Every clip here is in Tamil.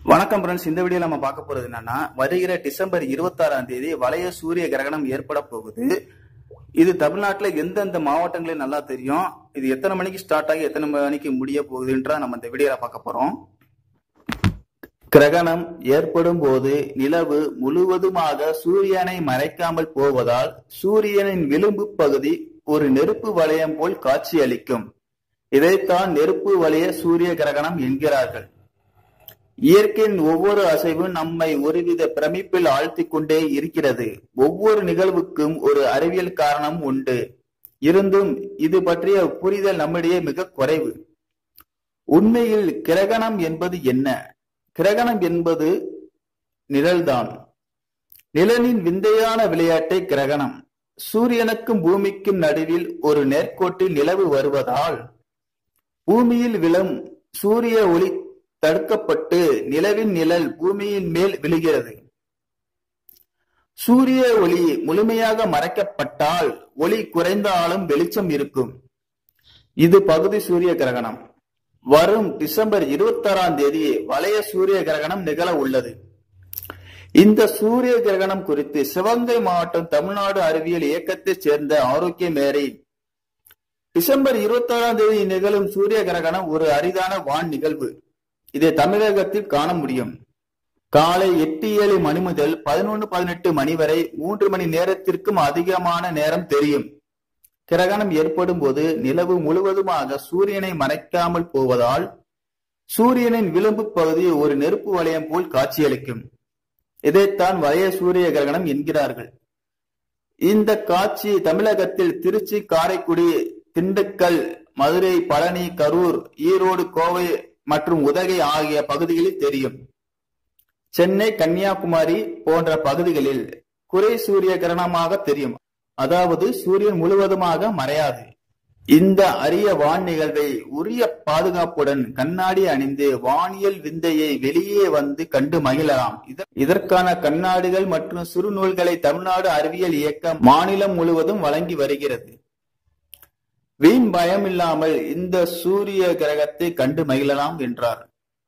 வணக்கம் ஃப்ரெண்ட்ஸ் இந்த வீடியோ நம்ம பார்க்க போறது என்னன்னா வருகிற டிசம்பர் இருபத்தாறாம் தேதி வளைய சூரிய கிரகணம் ஏற்பட போகுது இது தமிழ்நாட்டுல எந்தெந்த மாவட்டங்களில் நல்லா தெரியும் இது எத்தனை மணிக்கு ஸ்டார்ட் ஆகி எத்தனை மணிக்கு முடிய போகுதுன்ற நம்ம இந்த வீடியோல பார்க்க போறோம் கிரகணம் ஏற்படும் போது நிலவு முழுவதுமாக சூரியனை மறைக்காமல் போவதால் சூரியனின் விளிம்பு பகுதி ஒரு நெருப்பு வளையம் போல் காட்சியளிக்கும் இதைத்தான் நெருப்பு வளைய சூரிய கிரகணம் என்கிறார்கள் இயற்கையின் ஒவ்வொரு அசைவும் நம்மை ஒருவித பிரமிப்பில் ஆழ்த்திக் கொண்டே இருக்கிறது ஒவ்வொரு நிகழ்வுக்கும் ஒரு அறிவியல் காரணம் உண்டு இருந்தும் இது பற்றிய புரிதல் நம்மிடையே மிக குறைவு உண்மையில் கிரகணம் என்பது என்ன கிரகணம் என்பது நிழல்தான் நிழலின் விந்தையான விளையாட்டை கிரகணம் சூரியனுக்கும் பூமிக்கும் நடுவில் ஒரு நேர்கோட்டில் நிலவு வருவதால் பூமியில் விழும் சூரிய ஒளி தடுக்கப்பட்டு நிலவின் நிழல் பூமியின் மேல் விழுகிறது சூரிய ஒளி முழுமையாக மறைக்கப்பட்டால் ஒளி குறைந்தாலும் வெளிச்சம் இருக்கும் இது பகுதி சூரிய கிரகணம் வரும் டிசம்பர் இருபத்தாறாம் தேதி வளைய சூரிய கிரகணம் நிகழ உள்ளது இந்த சூரிய கிரகணம் குறித்து சிவகங்கை மாவட்டம் தமிழ்நாடு அறிவியல் இயக்கத்தைச் சேர்ந்த ஆரோக்கிய மேரி டிசம்பர் இருபத்தாறாம் தேதி நிகழும் சூரிய கிரகணம் ஒரு அரிதான வான் நிகழ்வு இதை தமிழகத்தில் காண முடியும் காலை எட்டு ஏழு மணி முதல் பதினொன்று பதினெட்டு மணி வரை மூன்று மணி நேரத்திற்கும் அதிகமான நேரம் தெரியும் கிரகணம் ஏற்படும் போது நிலவு முழுவதுமாக சூரியனை மறைக்காமல் போவதால் சூரியனின் விளிம்பு பகுதி ஒரு நெருப்பு வளையம் போல் காட்சியளிக்கும் இதைத்தான் வளைய சூரிய கிரகணம் என்கிறார்கள் இந்த காட்சி தமிழகத்தில் திருச்சி காரைக்குடி திண்டுக்கல் மதுரை பழனி கரூர் ஈரோடு கோவை மற்றும் உதகை ஆகிய பகுதிகளில் தெரியும் சென்னை கன்னியாகுமரி போன்ற பகுதிகளில் குறை சூரிய கிரணமாக தெரியும் அதாவது சூரியன் முழுவதுமாக மறையாது இந்த அரிய வான் நிகழ்வை உரிய பாதுகாப்புடன் கண்ணாடி அணிந்து வானியல் விந்தையை வெளியே வந்து கண்டு மகிழலாம் இதற்கான கண்ணாடிகள் மற்றும் சுருநூல்களை தமிழ்நாடு அறிவியல் இயக்கம் மாநிலம் முழுவதும் வழங்கி வருகிறது வீண் பயம் இல்லாமல் இந்த சூரிய கிரகத்தை கண்டு மகிழலாம் என்றார்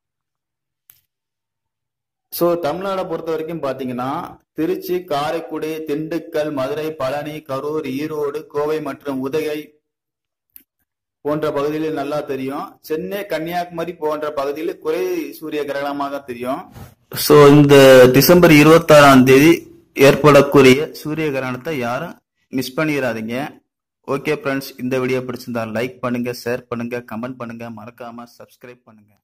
சோ தமிழ்நாடை பொறுத்த வரைக்கும் பாத்தீங்கன்னா திருச்சி காரைக்குடி திண்டுக்கல் மதுரை பழனி கரூர் ஈரோடு கோவை மற்றும் உதகை போன்ற பகுதிகளில் நல்லா தெரியும் சென்னை கன்னியாகுமரி போன்ற பகுதியில் குறை சூரிய கிரகணமாக தெரியும் சோ இந்த டிசம்பர் இருபத்தி ஆறாம் தேதி ஏற்படக்கூடிய சூரிய கிரகணத்தை யாரும் மிஸ் பண்ணிடாதீங்க ஓகே ஃப்ரெண்ட்ஸ் இந்த வீடியோ பிடிச்சிருந்தா லைக் பண்ணுங்க ஷேர் பண்ணுங்க கமெண்ட் பண்ணுங்க மறக்காம சப்ஸ்கிரைப் பண்ணுங்க